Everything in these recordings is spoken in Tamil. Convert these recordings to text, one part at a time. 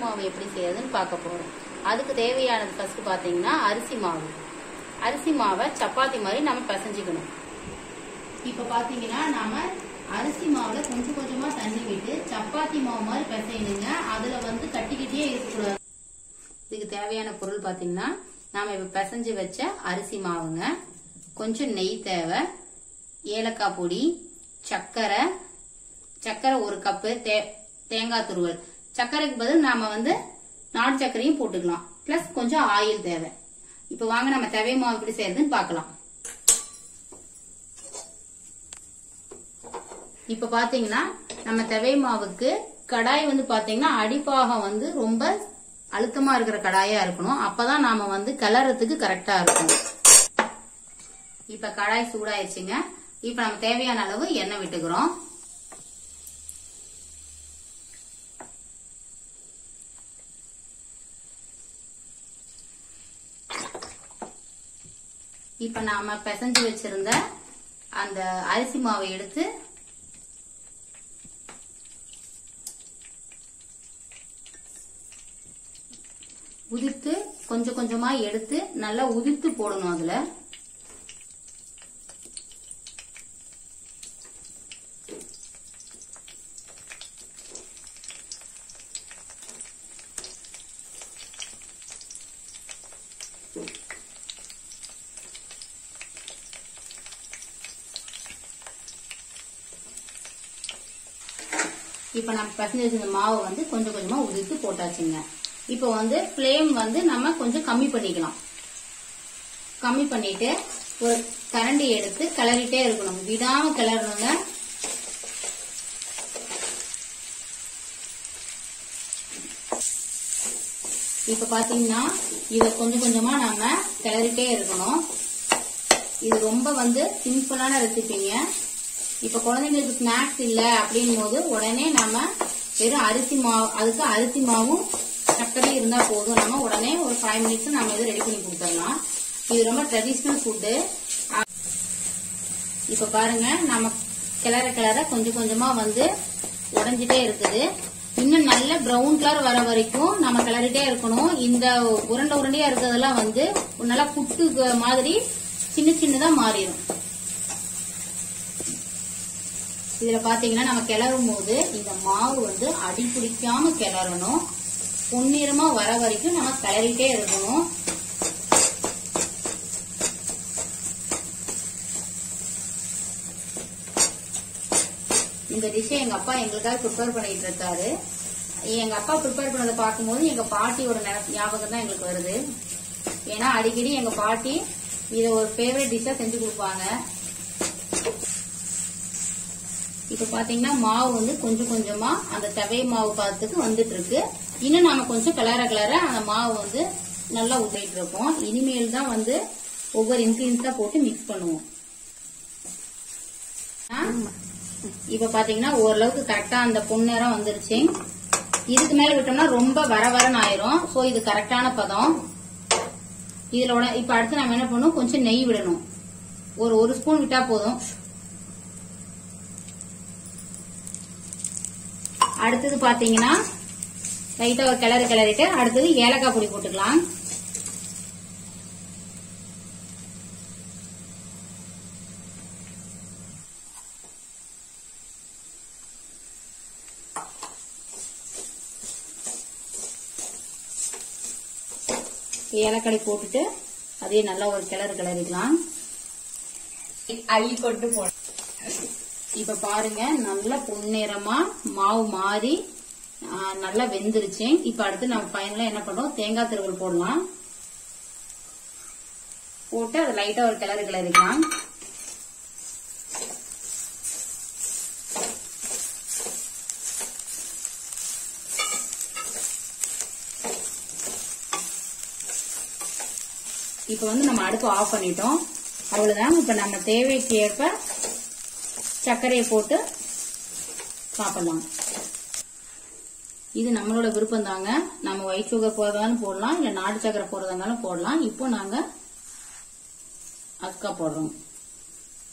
மாவு எப்படி செய்யறதுன்னு பார்க்க போறோம் அதுக்கு தேவையானது ஃபர்ஸ்ட் பாத்தீங்கன்னா அரிசி மாவு அரிசி மாவை சப்பாத்தி மாதிரி நம்ம பிசைஞ்சுக்கணும் இப்ப பாத்தீங்கன்னா நாம அரிசி மாவுல கொஞ்சம் கொஞ்சமா தண்ணி விட்டு சப்பாத்தி மாவு மாதிரி பிசையணுங்க அதுல வந்து கட்டிக்கிட்டே இருக்கக்கூடாது இதுக்கு தேவையான பொருள் பாத்தீங்கன்னா நாம இப்ப பிசைஞ்சு வச்ச அரிசி மாவுங்க கொஞ்சம் நெய் தேவை ஏலக்காய் பொடி சர்க்கரை சர்க்கரை ஒரு கப்பு தே- தேங்காய் துருவல் சர்க்கரைக்கு பதில் நாம வந்து நாட்டு சர்க்கரையும் போட்டுக்கலாம் பிளஸ் கொஞ்சம் ஆயில் தேவை இப்ப வாங்க நம்ம தவை மாவு எப்படி செய்யறதுன்னு பார்க்கலாம் இப்ப பாத்தீங்கன்னா நம்ம தவை மாவுக்கு கடாய் வந்து பாத்தீங்கன்னா அடிப்பாகம் வந்து ரொம்ப அழுத்தமா இருக்கிற கடாயா இருக்கணும் அப்பதான் நாம வந்து கிளறதுக்கு கரெக்டா இருக்கும் இப்ப கடாய் சூடாயிருச்சுங்க இப்ப நம்ம தேவையான அளவு எண்ணெய் விட்டுக்கிறோம் இப்ப நாம பிசைஞ்சு வச்சிருந்த அந்த அரிசி மாவை எடுத்து உதிர்த்து கொஞ்சம் கொஞ்சமா எடுத்து நல்லா உதிர்த்து போடணும் அதுல இப்ப நம்ம பிசைஞ்சு வச்சிருந்த மாவை வந்து கொஞ்சம் கொஞ்சமா உதிர்த்து போட்டாச்சுங்க இப்ப வந்து ஃப்ளேம் வந்து நம்ம கொஞ்சம் கம்மி பண்ணிக்கலாம் கம்மி பண்ணிட்டு ஒரு கரண்டி எடுத்து கிளறிட்டே இருக்கணும் விடாம கிளறணுங்க இப்ப பாத்தீங்கன்னா இத கொஞ்சம் கொஞ்சமா நாம கிளறிட்டே இருக்கணும் இது ரொம்ப வந்து சிம்பிளான ரெசிபிங்க இப்ப குழந்தைங்களுக்கு ஸ்நாக்ஸ் இல்ல அப்படின் போது உடனே நாம வெறும் அரிசி மாவு அதுக்கு அரிசி மாவும் சர்க்கரையும் இருந்தா போதும் நம்ம உடனே ஒரு ஃபைவ் மினிட்ஸ் நம்ம இதை ரெடி பண்ணி கொடுத்துடலாம் இது ரொம்ப ட்ரெடிஷ்னல் ஃபுட்டு இப்ப பாருங்க நம்ம கிளற கிளற கொஞ்சம் கொஞ்சமா வந்து உடைஞ்சிட்டே இருக்குது இன்னும் நல்ல பிரவுன் கலர் வர வரைக்கும் நம்ம கிளறிட்டே இருக்கணும் இந்த உருண்டை உருண்டையா இருக்கிறதெல்லாம் வந்து நல்லா புட்டு க- மாதிரி சின்ன சின்னதா மாறிடும் இதுல பாத்தீங்கன்னா நம்ம கிளறும் போது இந்த மாவு வந்து அடி பிடிக்காம கிளறணும் பொன்னிறமா வர வரைக்கும் நம்ம கிளறிட்டே இருக்கணும் இந்த டிஷ்ஷை எங்க அப்பா எங்களுக்காக ப்ரிப்பேர் பண்ணிட்டு இருக்காரு எங்க அப்பா ப்ரிப்பேர் பண்ணதை பார்க்கும்போது எங்க பாட்டியோட நெ- ஞாபகம் தான் எங்களுக்கு வருது ஏன்னா அடிக்கடி எங்க பாட்டி இத ஒரு ஃபேவரட் டிஷ்ஷா செஞ்சு கொடுப்பாங்க இப்ப பாத்தீங்கன்னா மாவு வந்து கொஞ்சம் கொஞ்சமா அந்த தவை மாவு பாத்துக்கு வந்துட்டு இருக்கு இன்னும் நாம கொஞ்சம் கிளற கிளற அந்த மாவு வந்து நல்லா உதிரிட்டு இருக்கோம் இனிமேல் தான் வந்து ஒவ்வொரு இன்கிரீடியன்ஸா போட்டு மிக்ஸ் பண்ணுவோம் ஆ? இப்ப பாத்தீங்கன்னா ஓரளவுக்கு கரெக்டா அந்த பொன்னிறம் வந்துருச்சு இதுக்கு மேல விட்டோம்னா ரொம்ப வர வரன்னு ஆயிரும் சோ இது கரெக்டான பதம் இதுல உட- இப்ப அடுத்து நம்ம என்ன பண்ணணும் கொஞ்சம் நெய் விடணும் ஒரு ஒரு ஸ்பூன் விட்டா போதும் அடுத்தது பாத்தீங்கன்னா லைட்டா ஒரு கிளறு கிளறிட்டு அடுத்தது ஏலக்காய் பொடி போட்டுக்கலாம் ஏலக்காய் போட்டுட்டு அதே நல்லா ஒரு கிளறு கிளறிக்கலாம் அள்ளி கொண்டு போன இப்ப பாருங்க நல்லா பொன்னிறமா மாவு மாறி ஆ, நல்லா வெந்துருச்சு இப்ப அடுத்து நம்ம ஃபைனலா என்ன பண்றோம் தேங்காய் திருவல் போடலாம் போட்டு அதை லைட்டா ஒரு கிளறு கிளறிக்கலாம் இப்ப வந்து நம்ம அடுப்பு ஆஃப் பண்ணிட்டோம் அவ்வளவுதான் இப்ப நம்ம தேவைக்கு ஏற்ப சர்க்கரையை போட்டு சாப்பிடலாம் இது நம்மளோட விருப்பம் தாங்க நம்ம ஒயிட் சுகர் போடுறதாலும் போடலாம் இல்ல நாட்டு சக்கரை போடுறதா இருந்தாலும் போடலாம் இப்போ நாங்க அக்கா போடுறோம்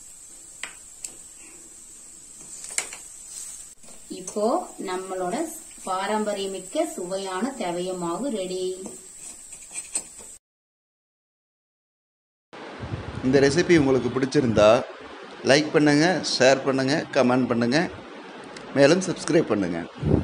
இப்போ நம்மளோட பாரம்பரியமிக்க சுவையான தெவைய மாவு ரெடி இந்த ரெசிபி உங்களுக்கு பிடிச்சிருந்தா லைக் பண்ணுங்கள் ஷேர் பண்ணுங்கள் கமெண்ட் பண்ணுங்கள் மேலும் சப்ஸ்கிரைப் பண்ணுங்கள்